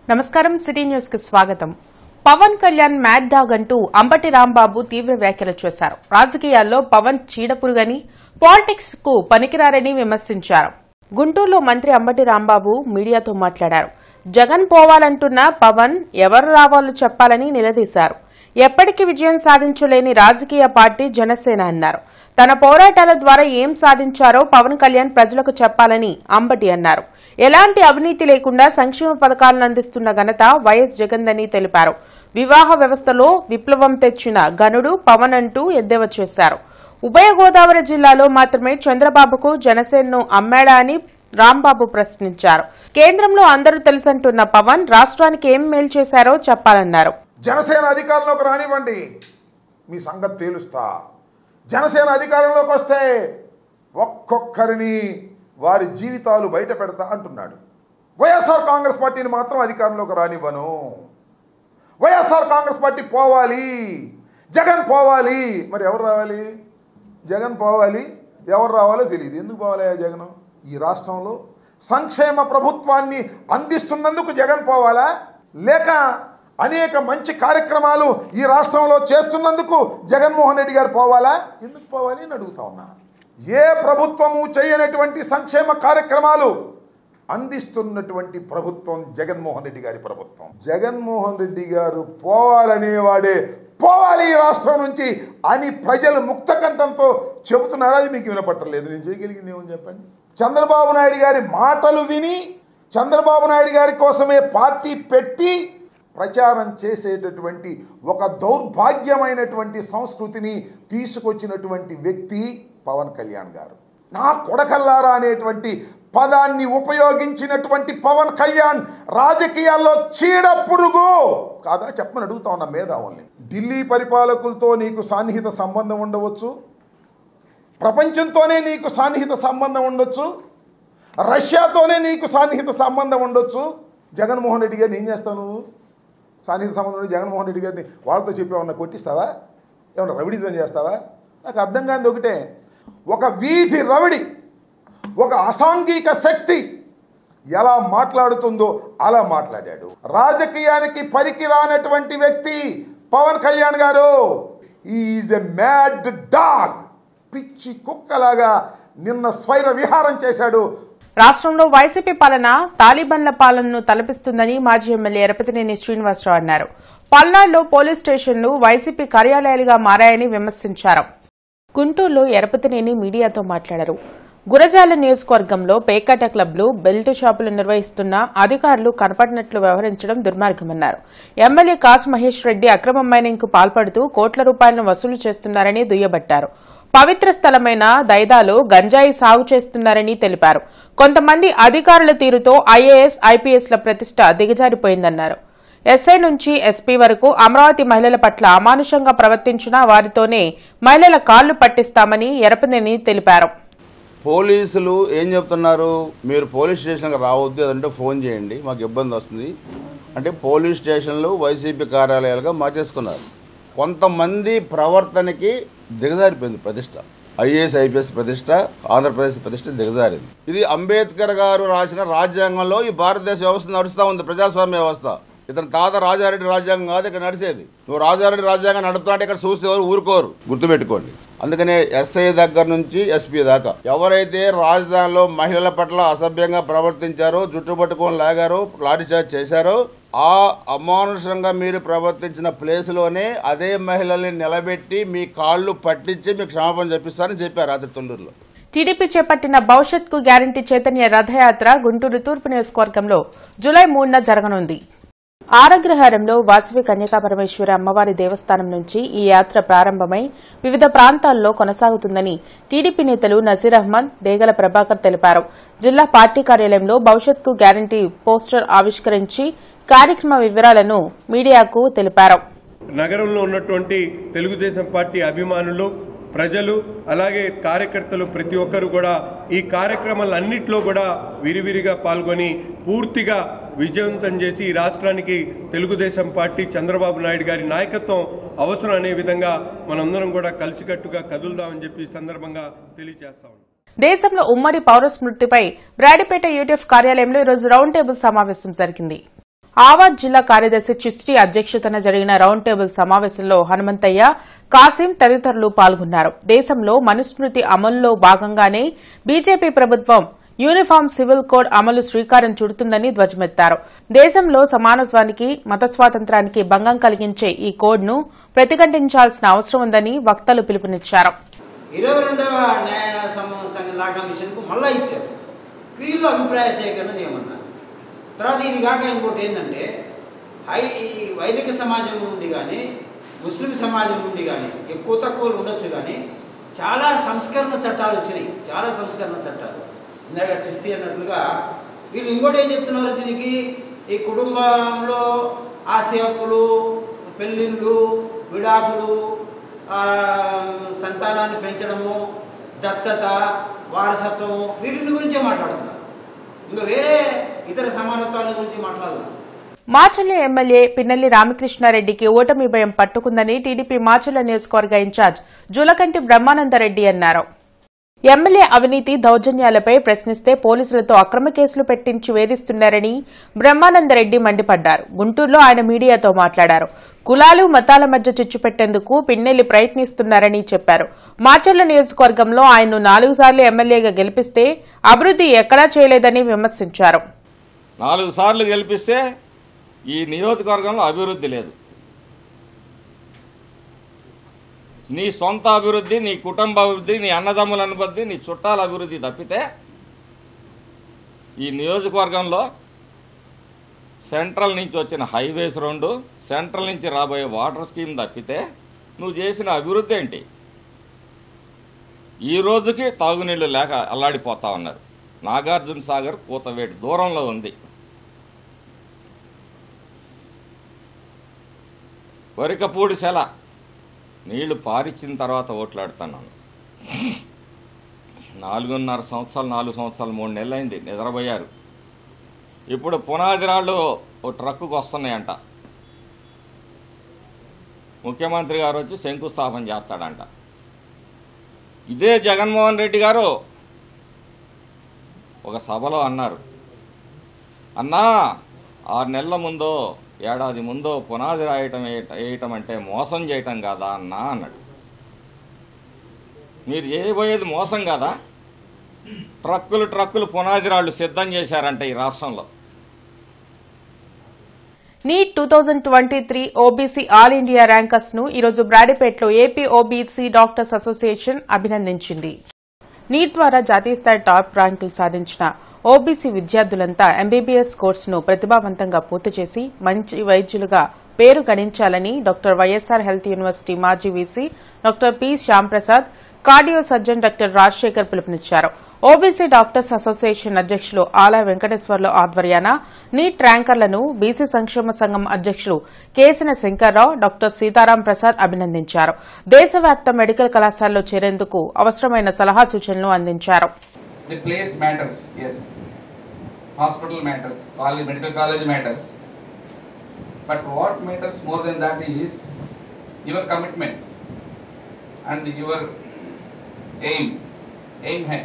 నమస్కారం city news కి స్వాగతం పవన్ కళ్యాణ్ మ్యాడ్ డాగ్ అంటూ అంబటి రాంబాబు తీవ్ర వ్యాఖ్యలు చేశారు రాజకీయాల్లో పవన్ చీడపురుగని పాలిటిక్స్ కు పనికిరారని విమర్శించారు గుంటూరులో మంత్రి అంబటి రాంబాబు మీడియాతో మాట్లాడారు జగన్ పోవాలంటున్న పవన్ ఎవరు రావాలో చెప్పాలని నిలదీశారు ఎప్పటికీ విజయం సాధించలేని రాజకీయ పార్టీ జనసేన అన్నారు తన పోరాటాల ద్వారా ఏం సాధించారో పవన్ కళ్యాణ్ ప్రజలకు చెప్పాలని అంబటి అన్నారు ఎలాంటి అవినీతి లేకుండా సంక్షేమ పథకాలను అందిస్తున్న ఘనత వైఎస్ జగన్దని తెలిపారు వివాహ వ్యవస్థలో విప్లవం తెచ్చిన గనుడు పవన్ అంటూ ఎద్దేవా చేశారు ఉభయ గోదావరి జిల్లాలో మాత్రమే చంద్రబాబుకు జనసేనను అమ్మాడా అని రాంబాబు ప్రశ్నించారు కేంద్రంలో అందరూ తెలుసంటున్న పవన్ రాష్ట్రానికి ఏం మేలు చేశారో చెప్పాలన్నారు జనసేన అధికారంలోకి రానివ్వండి మీ సంగతి తేలుస్తా జనసేన అధికారంలోకి వస్తే ఒక్కొక్కరిని వారి జీవితాలు బయట పెడతా అంటున్నాడు వైఎస్ఆర్ కాంగ్రెస్ పార్టీని మాత్రం అధికారంలోకి రానివ్వను వైఎస్ఆర్ కాంగ్రెస్ పార్టీ పోవాలి జగన్ పోవాలి మరి ఎవరు రావాలి జగన్ పోవాలి ఎవరు రావాలో తెలియదు ఎందుకు పోవాలి ఆ జగన్ ఈ రాష్ట్రంలో సంక్షేమ ప్రభుత్వాన్ని అందిస్తున్నందుకు జగన్ పోవాలా లేక అనేక మంచి కార్యక్రమాలు ఈ రాష్ట్రంలో చేస్తున్నందుకు జగన్మోహన్ రెడ్డి గారు పోవాలా ఎందుకు పోవాలి అని అడుగుతా ఉన్నా ఏ ప్రభుత్వము చేయనటువంటి సంక్షేమ కార్యక్రమాలు అందిస్తున్నటువంటి ప్రభుత్వం జగన్మోహన్ రెడ్డి గారి ప్రభుత్వం జగన్మోహన్ రెడ్డి గారు పోవాలనేవాడే పోవాలి ఈ రాష్ట్రం నుంచి అని ప్రజలు ముక్త కంఠంతో చెబుతున్నారా అది మీకు వినపట్టలేదు నేను చేయగలిగింది ఏమని చెప్పండి చంద్రబాబు నాయుడు గారి మాటలు విని చంద్రబాబు నాయుడు గారి కోసమే పార్టీ పెట్టి ప్రచారం చేసేటటువంటి ఒక దౌర్భాగ్యమైనటువంటి సంస్కృతిని తీసుకొచ్చినటువంటి వ్యక్తి పవన్ కళ్యాణ్ గారు నా కొడకల్లారా అనేటువంటి పదాన్ని ఉపయోగించినటువంటి పవన్ కళ్యాణ్ రాజకీయాల్లో చీడ పురుగు కాదా చెప్పమని అడుగుతా ఉన్నా మేధావుల్ని ఢిల్లీ పరిపాలకులతో నీకు సాన్నిహిత సంబంధం ఉండవచ్చు ప్రపంచంతోనే నీకు సాన్నిహిత సంబంధం ఉండొచ్చు రష్యాతోనే నీకు సాన్నిహిత సంబంధం ఉండొచ్చు జగన్మోహన్ రెడ్డి గారిని ఏం చేస్తావు నువ్వు సాన్నిహిత సంబంధం ఉండి జగన్మోహన్ రెడ్డి గారిని వాళ్ళతో చెప్పి ఏమన్నా కొట్టిస్తావా ఏమన్నా రవిడిజం చేస్తావా నాకు అర్థం కానిది ఒకటే ఒక వీధి రవిడి ఒక అసాంఘిక శక్తి ఎలా మాట్లాడుతుందో అలా మాట్లాడాడు రాజకీయానికి పనికి రానటువంటి వ్యక్తి పవన్ కళ్యాణ్ గారు ఈజ్ ఎ మ్యాడ్ డాగ్ పిచ్చి కుక్కలాగా నిన్న స్వైర విహారం చేశాడు రాష్ట్రంలో వైసీపీ పాలన తాలిబన్ల పాలనను తలపిస్తుందని మాజీ ఎమ్మెల్యే ఎరపతినేని శ్రీనివాసరావు అన్నారు పల్నాడులో పోలీస్ స్టేషన్లు వైసీపీ కార్యాలయాలుగా మారాయని విమర్శించారు గుంటూరులో ఎరపతినేని మీడియాతో మాట్లాడారు గురజాల నియోజకవర్గంలో పేకాట క్లబ్లు బెల్ట్ షాపులు నిర్వహిస్తున్న అధికారులు కనపడినట్లు వ్యవహరించడం దుర్మార్గమన్నారు ఎమ్మెల్యే కాసు మహేష్ రెడ్డి అక్రమ మైనింగ్ కు పాల్పడుతూ కోట్ల రూపాయలను వసూలు చేస్తున్నారని దుయ్యబట్టారు పవిత్ర స్థలమైన దైదాలో గంజాయి సాగు చేస్తున్నారని తెలిపారు కొంతమంది అధికారుల తీరుతో ఐఏఎస్ ఐపీఎస్ల ప్రతిష్ట దిగజారిపోయిందన్నారు ఎస్ఐ నుంచి ఎస్పీ వరకు అమరావతి మహిళల పట్ల అమానుషంగా ప్రవర్తించిన వారితోనే మహిళల కాళ్లు పట్టిస్తామని ఎరపనేని తెలిపారు పోలీసులు ఏం చెప్తున్నారు మీరు పోలీస్ స్టేషన్కి రావద్దు అదంటే ఫోన్ చేయండి మాకు ఇబ్బంది వస్తుంది అంటే పోలీస్ స్టేషన్లు వైసీపీ కార్యాలయాలుగా మార్చేసుకున్నారు కొంతమంది ప్రవర్తనకి దిగజారిపోయింది ప్రతిష్ట ఐఏఎస్ ఐపీఎస్ ప్రతిష్ట ఆంధ్రప్రదేశ్ ప్రతిష్ట దిగజారింది ఇది అంబేద్కర్ గారు రాసిన రాజ్యాంగంలో ఈ భారతదేశ వ్యవస్థ నడుస్తూ ఉంది ప్రజాస్వామ్య వ్యవస్థ ఇతని తాత రాజారెడ్డి రాజ్యాంగం కాదు ఇక్కడ నడిచేది నువ్వు రాజారెడ్డి రాజ్యాంగం నడుపుతా అంటే ఇక్కడ చూస్తే ఎవరు ఊరుకోరు గుర్తుపెట్టుకోండి అందుకనే ఎస్ఐ దగ్గర నుంచి ఎస్పీ దాకా ఎవరైతే రాజధానిలో మహిళల పట్ల అసభ్యంగా ప్రవర్తించారో జుట్టు పట్టుకొని లాగారో లాఠీ చార్జ్ చేశారో ఆ అమానుషంగా మీరు ప్రవర్తించిన ప్లేస్లోనే అదే మహిళల్ని నిలబెట్టి మీ కాళ్ళు పట్టించి మీకు క్షమాపణ చెప్పిస్తారని చెప్పారు రాత్రి తొల్లూరులో టీడీపీ చేపట్టిన భవిష్యత్కు గ్యారంటీ చైతన్య రథయాత్ర గుంటూరు తూర్పు నియోజకవర్గంలో జులై మూడున జరగనుంది ఆరగ్రహారంలో వాసవి కన్యకా పరమేశ్వరి అమ్మవారి దేవస్థానం నుంచి ఈ యాత్ర ప్రారంభమై వివిధ ప్రాంతాల్లో కొనసాగుతుందని టీడీపీ నేతలు నజీర్ అహ్మద్ డేగల ప్రభాకర్ తెలిపారు జిల్లా పార్టీ కార్యాలయంలో భవిష్యత్కు గ్యారంటీ పోస్టర్ ఆవిష్కరించి కార్యక్రమ వివరాలను మీడియాకు తెలిపారు నగరంలో ఉన్నటువంటి తెలుగుదేశం పార్టీ అభిమానులు ప్రజలు అలాగే కార్యకర్తలు ప్రతి ఒక్కరు కూడా ఈ కార్యక్రమాలన్నింటిలో కూడా విరివిరిగా పాల్గొని పూర్తిగా విజయవంతం చేసి ఈ రాష్ట్రానికి తెలుగుదేశం పార్టీ చంద్రబాబు నాయుడు గారి నాయకత్వం అవసరం అనే విధంగా మనందరం కూడా కలిసికట్టుగా కదులుదామని చెప్పి ఈ సందర్భంగా తెలియజేస్తా ఉన్నాం దేశంలో ఉమ్మడి పౌర స్మృతిపై బ్రాడిపేట యూటీఎఫ్ కార్యాలయంలో ఈరోజు రౌండ్ టేబుల్ సమావేశం జరిగింది ఆవాజ్ జిల్లా కార్యదర్శి చిస్టి అధ్యక్షతన జరిగిన రౌండ్ టేబుల్ సమావేశంలో హనుమంతయ్య కాసిం తదితరులు పాల్గొన్నారు దేశంలో మనుస్మృతి అమలులో భాగంగానే బీజేపీ ప్రభుత్వం యూనిఫామ్ సివిల్ కోడ్ అమలు శ్రీకారం చుడుతుందని ధ్వజమెత్తారు దేశంలో సమానత్వానికి మత స్వాతంత్రానికి భంగం కలిగించే ఈ కోడ్ను ప్రతిఘటించాల్సిన అవసరం ఉందని వక్తలు పిలుపునిచ్చారు ఇరవై రెండవ న్యాయ సమ- సంఘ లా కమిషన్కు మళ్ళా ఇచ్చారు వీళ్ళు అభిప్రాయ సేకరణ చేయమన్నారు తర్వాత ఇది కాక ఇంకోటి ఏంటంటే హై ఈ వైదిక సమాజం నుండి కానీ ముస్లిం సమాజం నుండి కానీ ఎక్కువ తక్కువలు ఉండొచ్చు కానీ చాలా సంస్కరణ చట్టాలు వచ్చినాయి చాలా సంస్కరణ చట్టాలు ఇందాక చిస్తి అన్నట్లుగా వీళ్ళు ఇంకోటి ఏం చెప్తున్నారు దీనికి ఈ కుటుంబంలో ఆస్తి హక్కులు పెళ్ళిళ్ళు విడాకులు ఆ, సంతానాన్ని పెంచడము దత్తత వారసత్వము వీటిని గురించే మాట్లాడుతున్నారు ఇంకా వేరే ఇతర సమానత్వాల గురించి మాట్లాడలేదు మాచర్ల ఎమ్మెల్యే పిన్నెల్లి రామకృష్ణారెడ్డికి ఓటమి భయం పట్టుకుందని టీడీపీ మాచర్ల నియోజకవర్గ ఇన్ఛార్జ్ జులకంటి బ్రహ్మానందరెడ్డి అన్నారు ఎమ్మెల్యే అవినీతి దౌర్జన్యాలపై ప్రశ్నిస్తే పోలీసులతో అక్రమ కేసులు పెట్టించి వేధిస్తున్నారని బ్రహ్మానందరెడ్డి మండిపడ్డారు గుంటూరులో ఆయన మీడియాతో మాట్లాడారు కులాలు మతాల మధ్య చిచ్చు పెట్టేందుకు పిన్నెల్లి ప్రయత్నిస్తున్నారని చెప్పారు మాచర్ల నియోజకవర్గంలో ఆయన్ను నాలుగు సార్లు ఎమ్మెల్యేగా గెలిపిస్తే అభివృద్ది ఎక్కడా చేయలేదని విమర్శించారు నాలుగు సార్లు గెలిపిస్తే ఈ నియోజకవర్గంలో అభివృద్ధి లేదు నీ సొంత అభివృద్ధి నీ కుటుంబ అభివృద్ధి నీ అన్నదమ్ముల అభివృద్ధి నీ చుట్టాల అభివృద్ధి తప్పితే ఈ నియోజకవర్గంలో సెంట్రల్ నుంచి వచ్చిన హైవేస్ రెండు సెంట్రల్ నుంచి రాబోయే వాటర్ స్కీమ్ తప్పితే నువ్వు చేసిన అభివృద్ధి ఏంటి ఈ రోజుకి తాగునీళ్ళు లేక అల్లాడిపోతా ఉన్నారు నాగార్జున సాగర్ కూతవేటి దూరంలో ఉంది వరికపూడి సెల నీళ్లు పారిచ్చిన తర్వాత ఓట్లాడుతున్నాను నాలుగున్నర సంవత్సరాలు నాలుగు సంవత్సరాలు మూడు నెలలు అయింది నిద్రపోయారు ఇప్పుడు పునాది రాళ్ళు ఓ ట్రక్కుకు వస్తున్నాయంట ముఖ్యమంత్రి గారు వచ్చి శంకుస్థాపన చేస్తాడంట ఇదే జగన్మోహన్ రెడ్డి గారు ఒక సభలో అన్నారు అన్నా ఆరు నెలల ముందో ఏడాది ముందో పునాది రాయటం వేయట- వేయటం అంటే మోసం చేయటం కాదా అన్నా అన్నాడు మీరు చేయబోయేది మోసం కాదా ట్రక్కులు ట్రక్కులు పునాది రాళ్ళు సిద్ధం చేశారంట ఈ రాష్ట్రంలో NEET two thousand twenty three OBC all India rankers ను ఈరోజు బ్రాడీపేటలో ఏపీ ఓబీసీ డాక్టర్స్ అసోసియేషన్ అభినందించింది నీట్ ద్వారా జాతీయ స్థాయి టాప్ ర్యాంకులు సాధించిన ఓబీసీ విద్యార్థులంతా ఎంబీబీఎస్ కోర్సును ప్రతిభావంతంగా పూర్తి చేసి మంచి వైద్యులుగా పేరు గణించాలని డాక్టర్ వైఎస్ఆర్ హెల్త్ యూనివర్సిటీ మాజీ VC doctor P Shyamprasad cardio surgeon doctor Rajasekhar పిలుపునిచ్చారు ఓబీసీ డాక్టర్స్ అసోసియేషన్ అధ్యక్షులు ఆలా వెంకటేశ్వర్లు ఆధ్వర్యాన నీట్ ర్యాంకర్లను బీసీ సంక్షేమ సంఘం అధ్యక్షులు కేసిన శంకర్రావు డాక్టర్ సీతారాం ప్రసాద్ అభినందించారు దేశవ్యాప్త మెడికల్ కళాశాలలో చేరేందుకు అవసరమైన సలహా సూచనలు అందించారు The place matters, yes. Hospital matters, college, medical college matters. But what matters more than that is your commitment and your aim. Aim hai.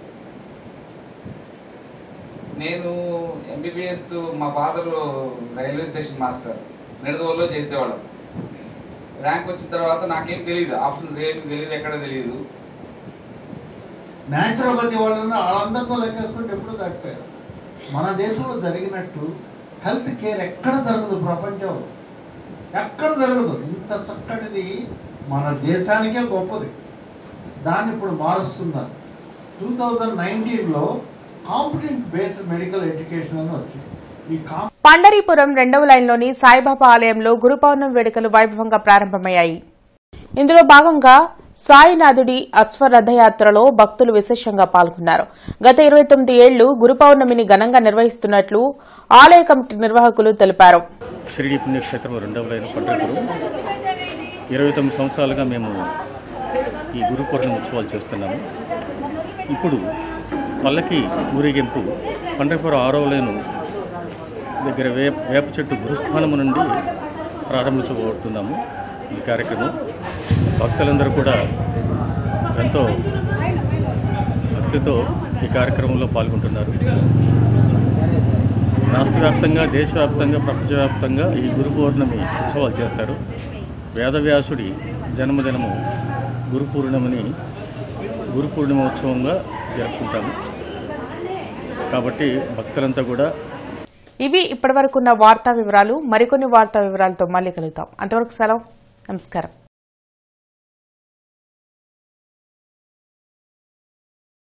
నేను ఎంబీబీఎస్ మా ఫాదర్ రైల్వే స్టేషన్ మాస్టర్ నిడదవల్లో చేసేవాళ్ళం ర్యాంక్ వచ్చిన తర్వాత నాకేం తెలియదు ఆప్షన్స్ ఏమి తెలియదు ఎక్కడ తెలియదు న్యాచురోపతి వాళ్ళని వాళ్ళందరితో లెక్కేసుకుంటే ఎప్పుడు తగ్గిపోయారు మన దేశంలో జరిగినట్టు హెల్త్ కేర్ ఎక్కడ జరగదు ప్రపంచంలో ఎక్కడ జరగదు ఇంత చక్కటిది మన దేశానికే గొప్పది దాన్ని ఇప్పుడు మారుస్తున్నారు టూ థౌజండ్ నైన్టీన్లో కాంపిటెంట్ బేస్డ్ మెడికల్ ఎడ్యుకేషన్ అని వచ్చింది ఈ కాం పండరీపురం రెండవ లైన్లోని సాయిబాబా ఆలయంలో గురు పౌర్ణమి వేడుకలు వైభవంగా ప్రారంభమయ్యాయి ఇందులో భాగంగా సాయినాథుడి అశ్వరథయాత్రలో భక్తులు విశేషంగా పాల్గొన్నారు గత ఇరవై తొమ్మిది ఏళ్లు గురు పౌర్ణమిని ఘనంగా నిర్వహిస్తున్నట్లు ఆలయ కమిటీ నిర్వాహకులు తెలిపారు షిరిడి పుణ్యక్షేత్రం రెండవ లైన్ పండ్రపురం ఇరవై తొమ్మిది సంవత్సరాలుగా మేము ఈ గురు పౌర్ణమి ఉత్సవాలు చేస్తున్నాము ఇప్పుడు పల్లకి ఊరేగింపు పండ్రపురం ఆరవ లైను దగ్గర వే వేప చెట్టు గురుస్థానము నుండి ప్రారంభించబోతున్నాము ఈ కార్యక్రమం భక్తులందరూ కూడా ఎంతో భక్తితో ఈ కార్యక్రమంలో పాల్గొంటున్నారు రాష్ట్ర వ్యాప్తంగా దేశవ్యాప్తంగా ప్రపంచవ్యాప్తంగా ఈ గురు పౌర్ణమి ఉత్సవాలు చేస్తారు వేదవ్యాసుడి జన్మదినము గురు పూర్ణిమని గురు పూర్ణిమ ఉత్సవంగా జరుపుకుంటాము కాబట్టి భక్తులంతా కూడా ఇవి ఇప్పటివరకున్న వార్తా వివరాలు మరికొన్ని వార్తా వివరాలతో మళ్ళీ కలుగుతాం అంతవరకు సెలవు నమస్కారం